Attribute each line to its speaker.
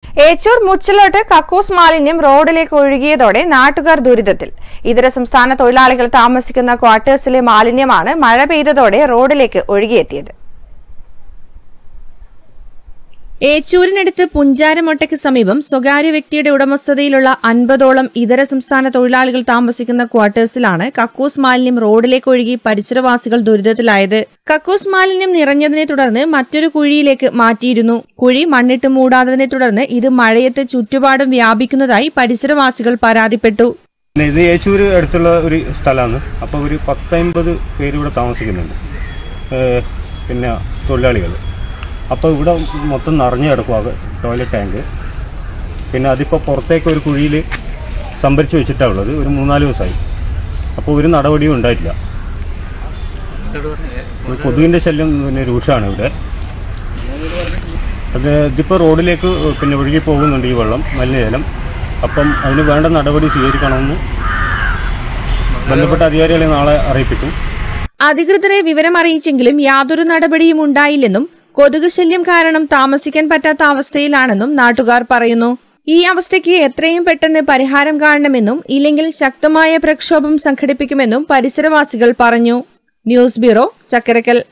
Speaker 1: ഏച്ചൂർ മുച്ചിലോട്ട് കക്കൂസ് മാലിന്യം റോഡിലേക്ക് ഒഴുകിയതോടെ നാട്ടുകാർ ദുരിതത്തിൽ ഇതര സംസ്ഥാന തൊഴിലാളികൾ താമസിക്കുന്ന ക്വാർട്ടേഴ്സിലെ മാലിന്യമാണ് മഴ പെയ്തതോടെ റോഡിലേക്ക് ഒഴുകിയെത്തിയത്
Speaker 2: ഏച്ചൂരിനടുത്ത് പുഞ്ചാരമൊട്ടയ്ക്ക് സമീപം സ്വകാര്യ വ്യക്തിയുടെ ഉടമസ്ഥതയിലുള്ള അൻപതോളം ഇതര സംസ്ഥാന തൊഴിലാളികൾ താമസിക്കുന്ന ക്വാർട്ടേഴ്സിലാണ് കക്കൂസ് മാലിന്യം റോഡിലേക്ക് ഒഴുകി പരിസരവാസികൾ ദുരിതത്തിലായത് കക്കൂസ് മാലിന്യം നിറഞ്ഞതിനെ തുടർന്ന് മറ്റൊരു കുഴിയിലേക്ക് മാറ്റിയിരുന്നു കുഴി മണ്ണിട്ട് മൂടാത്തതിനെ തുടർന്ന് ഇത് മഴയത്ത് ചുറ്റുപാടും വ്യാപിക്കുന്നതായി പരിസരവാസികൾ പരാതിപ്പെട്ടു
Speaker 3: പിന്നെ ഇത് ഏച്ചൂര് അടുത്തുള്ള ഒരു സ്ഥലമാണ് അപ്പോൾ ഒരു പത്തമ്പത് പേര് ഇവിടെ താമസിക്കുന്നുണ്ട് ഏഹ് പിന്നെ തൊഴിലാളികൾ അപ്പോൾ ഇവിടെ മൊത്തം നിറഞ്ഞു കിടക്കുക ടോയ്ലറ്റ് ടാങ്ക് പിന്നെ അതിപ്പോൾ പുറത്തേക്ക് ഒരു കുഴിയിൽ സംഭരിച്ച് വെച്ചിട്ടാണ് ഉള്ളത് ഒരു മൂന്നാല് ദിവസമായി അപ്പോൾ ഒരു നടപടിയും ഉണ്ടായിട്ടില്ല കൊതുകിൻ്റെ ശല്യം പിന്നെ രൂക്ഷമാണ് ഇവിടെ അത് ഇതിപ്പോൾ റോഡിലേക്ക് പിന്നെ ഒഴുകി പോകുന്നുണ്ട് ഈ വെള്ളം മലിനജലം അപ്പം അതിന് വേണ്ട നടപടി സ്വീകരിക്കണമെന്ന് ബന്ധപ്പെട്ട അധികാരികളെ നാളെ അറിയിപ്പിക്കും
Speaker 2: അധികൃതരെ വിവരം അറിയിച്ചെങ്കിലും യാതൊരു നടപടിയും ഉണ്ടായില്ലെന്നും കൊതുക് ശല്യം കാരണം താമസിക്കാൻ പറ്റാത്ത അവസ്ഥയിലാണെന്നും നാട്ടുകാർ പറയുന്നു ഈ അവസ്ഥയ്ക്ക് എത്രയും പെട്ടെന്ന് പരിഹാരം കാണണമെന്നും ഇല്ലെങ്കിൽ ശക്തമായ പ്രക്ഷോഭം സംഘടിപ്പിക്കുമെന്നും പരിസരവാസികൾ പറഞ്ഞു ന്യൂസ് ബ്യൂറോ ചക്കരക്കൽ